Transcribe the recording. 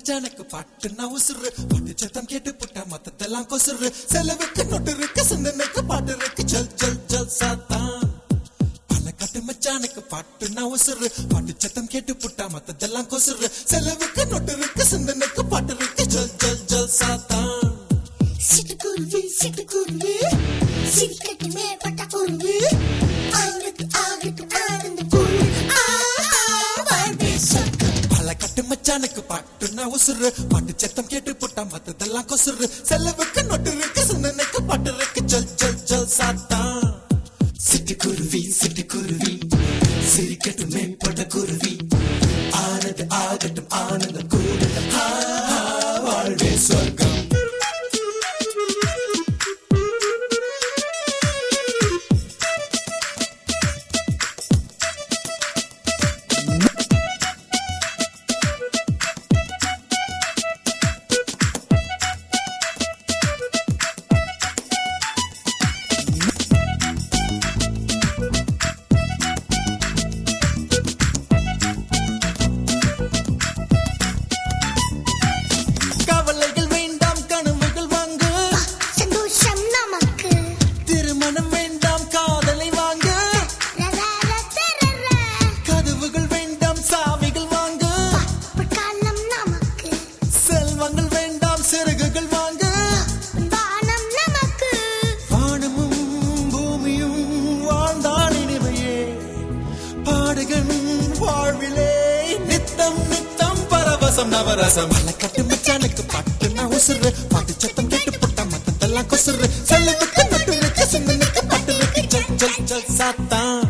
மச்சானுக்கு பாட்டுன்னா உசுறு பாட்டு சத்தம் கேட்டு புட்டா மத்ததெல்லாம் கொசுறு செலவுக்கு நொட்டு இருக்கு சிந்தனைக்கு பாட்டு இருக்கு ஜல் ஜல் ஜல் சாத்தான் பாலக்காட்டு மச்சானுக்கு பாட்டுன்னா உசுறு பாட்டு சத்தம் கேட்டு புட்டா மத்ததெல்லாம் கொசுறு செலவுக்கு நொட்டு இருக்கு சிந்தனைக்கு பாட்டு இருக்கு ஜல் ஜல் ஜல் சாத்தான் சிட்டுக்குருவி சிட்டுக்குருவி சிரிக்கட்டுமே பட்டக்குருவி ஆகட்டு ஆகட்டு ஆனந்த குருவி ஆஹா வாழ்வே சொர்க்கம் பாலக்காட்டு மச்சானுக்கு பாட்டுன்னா உசுறு பாட்டு சத்தம் கேட்டு புட்டா மத்ததெல்லாம் கொசுறு செலவுக்கு நொட்டு இருக்கு சிந்தனைக்கு பாட்டு இருக்கு ஜல் ஜல் ஜல் சாத்தான் சிட்டுக்குருவி சிட்டுக்குருவி சிரிக்கட்டும் மேம்பட்ட குருவி ஆனது ஆகட்டும் ஆனந்தம் கூடட்டும் ஆ, ஆ, வாழ்வே சொர்க்கம் கவலைகள் வேண்டாம் கனவுகள் வாங்கு சந்தோஷம் நமக்கு திருமணம் வேண்டாம் காதலை வாங்கு ரரர தரர கதவுகள் வேண்டாம் சாவிகள் வாங்கு காலம் நமக்கு செல்வங்கள் வேண்டாம் சிறகுகள் வாங்கு வானம் நமக்கு வானமும் பூமியும் வாழ்ந்தால் இனிமையே பாடுகன் வாழ்விலே நித்தம் நித்தம் பரவசம் நவரசம் மலக்கட்டு மச்சானுக்கு பாட்டுனா உசுறு பாட்டு சத்தம் கேட்டு போட்டா மத்ததெல்லாம் கொசுறு செல்லத்துக்கு நட்டு சிந்தனுக்கு பாட்டு ஜல் ஜல் ஜல் சாத்தான்